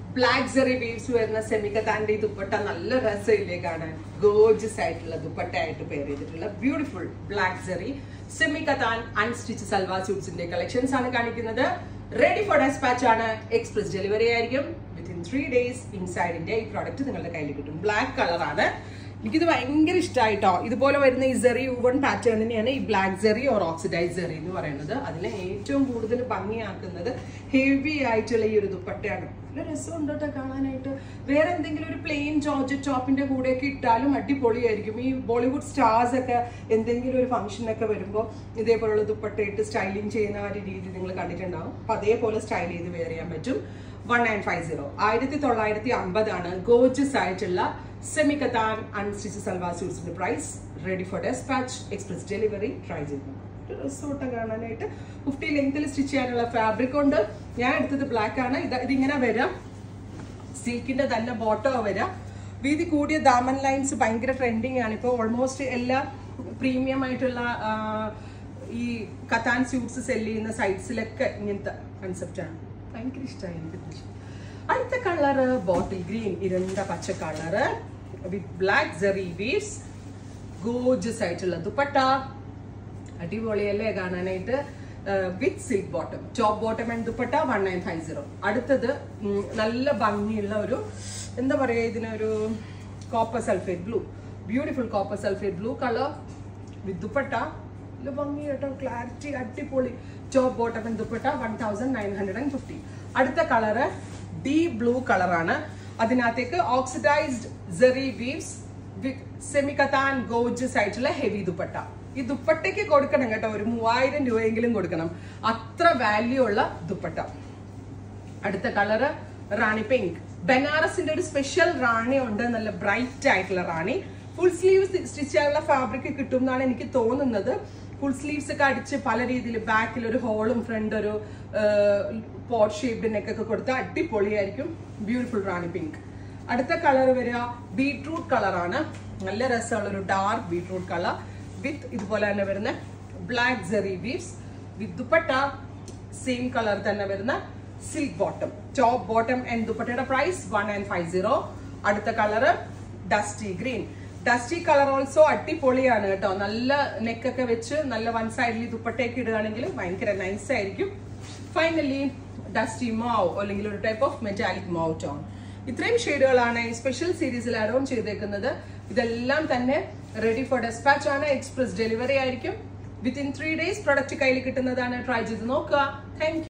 black zari weaves വരുന്ന സെമിക്കത്താന്റെ ഈ ദുപ്പട്ട നല്ല രസമില്ലേ കാണാൻ ഗോർജസ് ആയിട്ടുള്ള ദുപ്പട്ടയായിട്ട് പെയർ ചെയ്തിട്ടുള്ള ബ്യൂട്ടിഫുൾ ബ്ലാക്ക് ജെറി സെമിക്കത്താൻ അൺസ്റ്റിച്ച് സൽവാർ സ്യൂട്ട്സിന്റെ കളക്ഷൻസ് ആണ് കാണിക്കുന്നത് റെഡി ഫോർ ഡെസ്പാച്ച് ആണ് എക്സ്പ്രസ് ഡെലിവറി ആയിരിക്കും വിത്തിൻ ത്രീ ഡേയ്സ് ഇൻസൈഡിന്റെ ഈ പ്രോഡക്റ്റ് നിങ്ങളുടെ കയ്യിൽ കിട്ടും ബ്ലാക്ക് കളറാണ് എനിക്കിത് ഭയങ്കര ഇഷ്ടമായിട്ടോ ഇതുപോലെ വരുന്ന ഈ സെറി ഊവൺ പാറ്റേണിനെയാണ് ഈ black zari or oxidise zari എന്ന് പറയുന്നത് അതിനെ ഏറ്റവും കൂടുതൽ ഭംഗിയാക്കുന്നത് ഹെവി ആയിട്ടുള്ള ഈ ഒരു ദുപ്പട്ടയാണ് നല്ല രസമുണ്ട് കേട്ടോ കാണാനായിട്ട് വേറെ എന്തെങ്കിലും ഒരു പ്ലെയിൻ ജോർജറ്റ് ടോപ്പിന്റെ കൂടെയൊക്കെ ഇട്ടാലും അടിപൊളിയായിരിക്കും ഈ ബോളിവുഡ് സ്റ്റാർസ് ഒക്കെ എന്തെങ്കിലും ഒരു ഫംഗ്ഷനൊക്കെ വരുമ്പോൾ ഇതേപോലുള്ള ദുപ്പട്ട ഇട്ട് സ്റ്റൈലിംഗ് ചെയ്യുന്ന ആ ഒരു രീതി നിങ്ങൾ കണ്ടിട്ടുണ്ടാവും അപ്പൊ അതേപോലെ സ്റ്റൈൽ ചെയ്ത് വെയർ ചെയ്യാൻ പറ്റും വൺ നയൻ ഫൈവ് സീറോ ആയിരത്തി തൊള്ളായിരത്തി അമ്പതാണ് ഗോജസ് ആയിട്ടുള്ള സെമിക്കത്താൻ അൺസ്റ്റിച്ച് സൽവാർ സ്യൂട്ട്സിന്റെ price ready for despatch express delivery try ചെയ്യുന്നു റിസോർട്ട് കാണാനായിട്ട് ഫിഫ്റ്റി ലെങ്ത്തിൽ സ്റ്റിച്ച് ചെയ്യാനുള്ള ഫാബ്രിക് ഉണ്ട് ഞാൻ എടുത്തത് ബ്ലാക്ക് ആണ് ഇത് ഇതിങ്ങനെ വരാം സിൽക്കിന്റെ തന്നെ ബോട്ടോ വരാം വീതി കൂടിയ ദാമൻ ലൈൻസ് ഭയങ്കര ട്രെൻഡിങ് ആണ് ഇപ്പോൾ ഓൾമോസ്റ്റ് എല്ലാ പ്രീമിയം ആയിട്ടുള്ള ആ, ഈ കത്താൻ സ്യൂട്ട്സ് സെല് ചെയ്യുന്ന സൈറ്റ്സിലൊക്കെ ഇങ്ങനത്തെ കൺസെപ്റ്റ് ആണ് ഭയങ്കര ഇഷ്ടമായി എനിക്ക് അടുത്ത കളറ് ബോട്ടിൽ ഗ്രീൻ ഇരുണ്ട പച്ച colour with black zari weaves gorgeous ആയിട്ടുള്ള ദുപ്പട്ട അടിപൊളിയല്ലേ കാണാനായിട്ട് with silk bottom top bottom and dupatta one nine five zero അടുത്തത് ഉം, നല്ല ഭംഗിയുള്ള ഒരു എന്താ പറയുക ഇതിനൊരു copper sulphate blue beautiful copper sulphate blue colour with dupatta നല്ല ഭംഗി കേട്ടോ ക്ലാരിറ്റി അടിപൊളി top bottom and dupatta one thousand nine hundred and fifty അടുത്ത കളറ് ഡീപ് ബ്ലൂ കളറാണ് അതിനകത്തേക്ക് ഓക്സിഡൈസ്ഡ് ജെറി വീവ്സ് സെമിക്കത്താൻ ഗോജസ് ആയിട്ടുള്ള ഹെവി ദുപ്പട്ട ഈ ദുപ്പട്ടയ്ക്ക് കൊടുക്കണം കേട്ടോ ഒരു മൂവായിരം രൂപയെങ്കിലും കൊടുക്കണം അത്ര വാല്യൂ ഉള്ള ദുപ്പട്ട അടുത്ത കളറ് റാണി പിങ്ക് ബനാറസിന്റെ ഒരു സ്പെഷ്യൽ റാണി ഉണ്ട് നല്ല ബ്രൈറ്റ് ആയിട്ടുള്ള റാണി ഫുൾ സ്ലീവ് സ്റ്റിച്ച് ചെയ്യാനുള്ള ഫാബ്രിക് കിട്ടും എന്നാണ് എനിക്ക് തോന്നുന്നത് ഫുൾ സ്ലീവ്സ് ഒക്കെ അടിച്ച് പല രീതിയിൽ ബാക്കിൽ ഒരു ഹോളും ഫ്രണ്ട് ഒരു പോട്ട് ഷേപ്ഡ് നെക്ക് ഒക്കെ കൊടുത്താൽ അടിപൊളിയായിരിക്കും ബ്യൂട്ടിഫുൾ റാണി പിങ്ക് അടുത്ത കളർ വരിക ബീട്രൂട്ട് കളറാണ് നല്ല രസമുള്ള ഒരു ഡാർക്ക് ബീട്രൂട്ട് കളർ വിത്ത് ഇതുപോലെ തന്നെ വരുന്ന black zari weaves with dupatta same colour തന്നെ വരുന്ന silk bottom top bottom and ദുപ്പട്ടയുടെ price one and five zero അടുത്ത colour dusty green dusty colour also അടിപൊളിയാണ് കേട്ടോ നല്ല നെക്കൊക്കെ വെച്ച് നല്ല വൺ സൈഡിൽ ദുപ്പട്ടയൊക്കെ ഇടുകയാണെങ്കിൽ ഭയങ്കര നൈസ് ആയിരിക്കും ഫൈനലി ഡസ്റ്റി മാവ് അല്ലെങ്കിൽ ഒരു type of metallic mauve tone ഇത്രയും ഷെയ്ഡുകളാണ് ഈ സ്പെഷ്യൽ സീരീസിൽ ആഡ് ഓൺ ചെയ്തേക്കുന്നത് ഇതെല്ലാം തന്നെ റെഡി ഫോർ ഡെസ്പാച്ച് ആണ് എക്സ്പ്രസ് ഡെലിവറി ആയിരിക്കും വിത്തിൻ ത്രീ ഡേയ്സ് പ്രൊഡക്റ്റ് കയ്യിൽ കിട്ടുന്നതാണ് ട്രൈ ചെയ്ത് നോക്കുക താങ്ക്